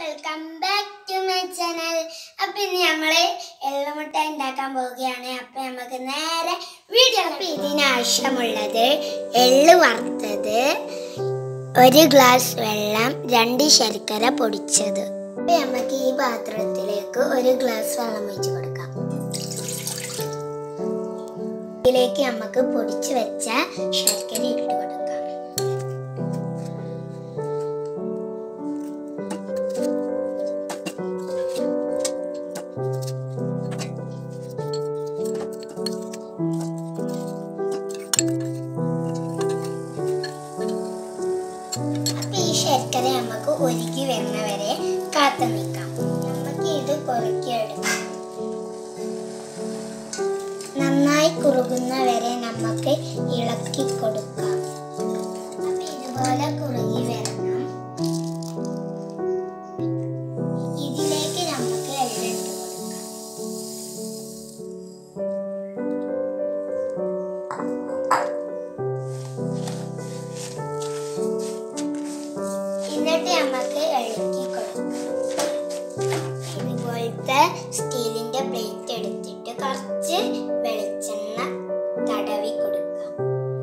Welcome back to my channel അപ്പൊ ഇന്ന് ഞങ്ങള് എള്ളുമുട്ട ഉണ്ടാക്കാൻ പോവുകയാണ് അപ്പൊ നമുക്ക് നേരെ വീഡിയോ അപ്പൊ ഇതിനാവശ്യമുള്ളത് എള്ള് വറുത്തത് ഒരു ഗ്ലാസ് വെള്ളം രണ്ട് ശർക്കര പൊടിച്ചത് അപ്പൊ നമുക്ക് ഈ പാത്രത്തിലേക്ക് ഒരു ഗ്ലാസ് വെള്ളം ഒഴിച്ച് കൊടുക്കാം ഇതിലേക്ക് നമുക്ക് പൊടിച്ചു വെച്ച ശർക്കര ഇട്ട് കൊടുക്കാം അപ്പൊ ഈ ശർക്കര നമുക്ക് ഒരുക്കി വരുന്നവരെ കാത്തു നിൽക്കാം നമുക്ക് ഇത് കുറുക്കിയെടുക്കാം നന്നായി കുറുകുന്ന വരെ നമുക്ക് ഇളക്കി കൊടുക്കാം അപ്പൊ ഇതുപോലെ കുറുകി വരണം ഇതിലേക്ക് നമുക്ക് എള്ളിട്ട് കൊടുക്കാം എന്നിട്ട് നമുക്ക് ഇളക്കി കൊടുക്കാം ഇതുപോലത്തെ സ്റ്റീലിന്റെ പ്ലേറ്റ് എടുത്തിട്ട് കുറച്ച് വെളിച്ചെണ്ണ തടവി കൊടുക്കാം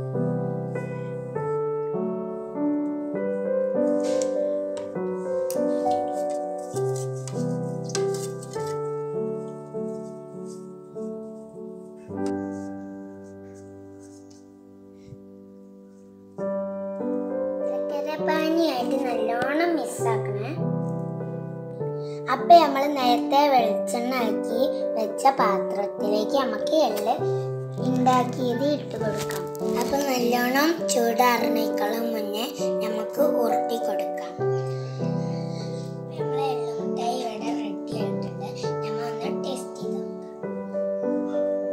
ചക്കരപ്പാനിയായിട്ട് നല്ലോണം മിസ്സാക്കണേ അപ്പൊ നമ്മൾ നേരത്തെ വെളിച്ചെണ്ണ ആക്കി വെച്ച പാത്രത്തിലേക്ക് നമുക്ക് എള്ള് ഉണ്ടാക്കിയത് ഇട്ട് കൊടുക്കാം അപ്പൊ നല്ലോണം ചൂടാറുന്നേക്കാളും മുന്നേ നമുക്ക് ഉരുട്ടി കൊടുക്കാം നമ്മളെ എള്ളുമുട്ടായി ഇവിടെ റെഡി ആയിട്ടുണ്ട് നമ്മൾ ഒന്ന് ടേസ്റ്റ് ചെയ്ത് നോക്കാം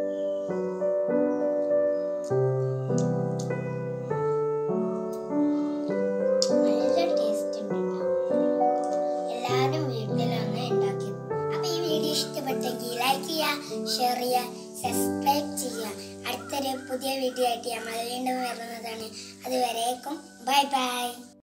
നല്ല ടേസ്റ്റ് ഉണ്ട് കേട്ടോ. എല്ലാവരും വീട്ടിലൊന്ന് ഉണ്ടാക്കി അപ്പൊ ഈ വീഡിയോ ഇഷ്ടപ്പെട്ടെങ്കിൽ ലൈക്ക് ചെയ്യുക ഷെയർ ചെയ്യുക സബ്സ്ക്രൈബ് ചെയ്യുക അടുത്തൊരു പുതിയ വീഡിയോ ആയിട്ട് നമ്മൾ വീണ്ടും വരുന്നതാണ് അതുവരേക്കും ബൈ ബൈ